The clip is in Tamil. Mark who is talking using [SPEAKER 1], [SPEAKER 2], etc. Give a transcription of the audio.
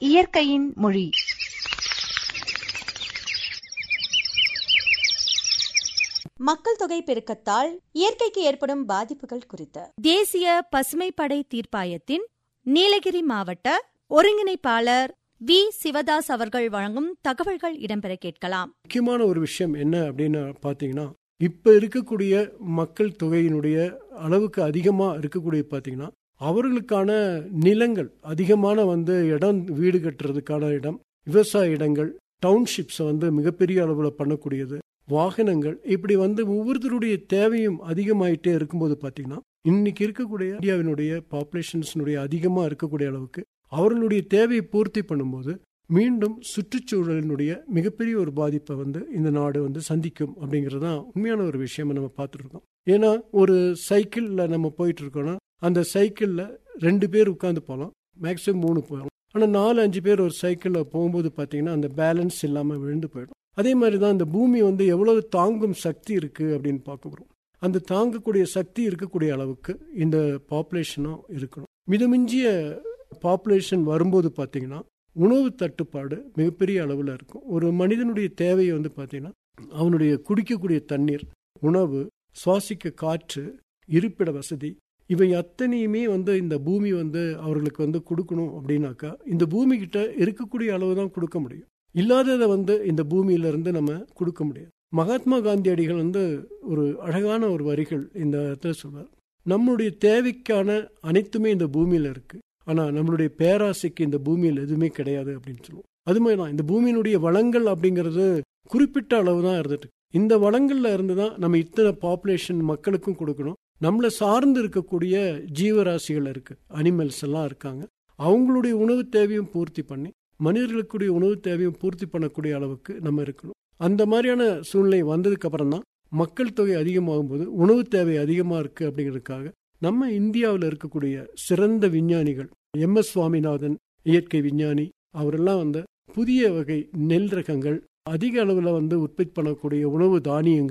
[SPEAKER 1] இயற்கையின் மொழி
[SPEAKER 2] மக்கள் தொகை பெருக்கத்தால் இயற்கைக்கு ஏற்படும் பாதிப்புகள் குறித்து
[SPEAKER 3] தேசிய பசுமைப்படை தீர்ப்பாயத்தின் நீலகிரி மாவட்ட ஒருங்கிணைப்பாளர் வி சிவதாஸ் அவர்கள் வழங்கும் தகவல்கள் இடம்பெற கேட்கலாம்
[SPEAKER 4] முக்கியமான ஒரு விஷயம் என்ன அப்படின்னு பார்த்தீங்கன்னா இப்போ இருக்கக்கூடிய மக்கள் தொகையினுடைய அளவுக்கு அதிகமாக இருக்கக்கூடிய பார்த்தீங்கன்னா அவர்களுக்கான நிலங்கள் அதிகமான வந்து இடம் வீடு கட்டுறதுக்கான இடம் விவசாய இடங்கள் டவுன்ஷிப்ஸை வந்து மிகப்பெரிய அளவில் பண்ணக்கூடியது வாகனங்கள் இப்படி வந்து ஒவ்வொருத்தருடைய தேவையும் அதிகமாயிட்டே இருக்கும்போது பார்த்தீங்கன்னா இன்னைக்கு இருக்கக்கூடிய இந்தியாவினுடைய பாப்புலேஷன்ஸினுடைய அதிகமாக இருக்கக்கூடிய அளவுக்கு அவர்களுடைய தேவையை பூர்த்தி பண்ணும்போது மீண்டும் சுற்றுச்சூழலினுடைய மிகப்பெரிய ஒரு பாதிப்பை வந்து இந்த நாடு வந்து சந்திக்கும் அப்படிங்கிறது தான் உண்மையான ஒரு விஷயமா நம்ம பார்த்துட்டு இருக்கோம் ஏன்னா ஒரு சைக்கிளில் நம்ம போயிட்டு இருக்கோம்னா அந்த சைக்கிளில் ரெண்டு பேர் உட்காந்து போகலாம் மேக்ஸிமம் மூணு போகலாம் ஆனால் நாலு அஞ்சு பேர் ஒரு சைக்கிளில் போகும்போது பார்த்தீங்கன்னா அந்த பேலன்ஸ் இல்லாமல் விழுந்து போயிடும் அதே மாதிரி தான் இந்த பூமி வந்து எவ்வளவு தாங்கும் சக்தி இருக்குது அப்படின்னு பார்க்க போகிறோம் அந்த தாங்கக்கூடிய சக்தி இருக்கக்கூடிய அளவுக்கு இந்த பாப்புலேஷனும் இருக்கணும் மிதமிஞ்சிய பாப்புலேஷன் வரும்போது பார்த்தீங்கன்னா உணவு தட்டுப்பாடு மிகப்பெரிய அளவில் இருக்கும் ஒரு மனிதனுடைய தேவை வந்து பார்த்தீங்கன்னா அவனுடைய குடிக்கக்கூடிய தண்ணீர் உணவு சுவாசிக்க காற்று இருப்பிட வசதி இவை அத்தனையுமே வந்து இந்த பூமி வந்து அவர்களுக்கு வந்து கொடுக்கணும் அப்படின்னாக்கா இந்த பூமி கிட்ட இருக்கக்கூடிய அளவு தான் கொடுக்க முடியும் இல்லாததை வந்து இந்த பூமியிலிருந்து நம்ம கொடுக்க முடியாது மகாத்மா காந்தியடிகள் வந்து ஒரு அழகான ஒரு வரிகள் இந்த இடத்துல சொல்வார் நம்மளுடைய தேவைக்கான அனைத்துமே இந்த பூமியில இருக்கு ஆனா நம்மளுடைய பேராசைக்கு இந்த பூமியில் எதுவுமே கிடையாது அப்படின்னு சொல்லுவோம் அது மாதிரி தான் இந்த பூமியினுடைய வளங்கள் அப்படிங்கிறது குறிப்பிட்ட அளவு தான் இருந்துட்டு இந்த வளங்கள்ல இருந்து தான் நம்ம இத்தனை பாப்புலேஷன் மக்களுக்கும் கொடுக்கணும் நம்மளை சார்ந்து இருக்கக்கூடிய ஜீவராசிகள் இருக்கு அனிமல்ஸ் எல்லாம் இருக்காங்க அவங்களுடைய உணவு தேவையும் பூர்த்தி பண்ணி மனிதர்களுக்குடைய உணவு தேவையும் பூர்த்தி பண்ணக்கூடிய அளவுக்கு நம்ம இருக்கணும் அந்த மாதிரியான சூழ்நிலை வந்ததுக்கு அப்புறம் தான் மக்கள் தொகை அதிகமாகும் போது உணவு தேவை அதிகமாக இருக்கு அப்படிங்கிறதுக்காக நம்ம இந்தியாவில் இருக்கக்கூடிய சிறந்த விஞ்ஞானிகள் எம் எஸ் சுவாமிநாதன் இயற்கை விஞ்ஞானி அவரெல்லாம் வந்து புதிய வகை நெல் ரகங்கள் அதிக அளவில் வந்து உற்பத்தி பண்ணக்கூடிய உணவு தானியங்கள்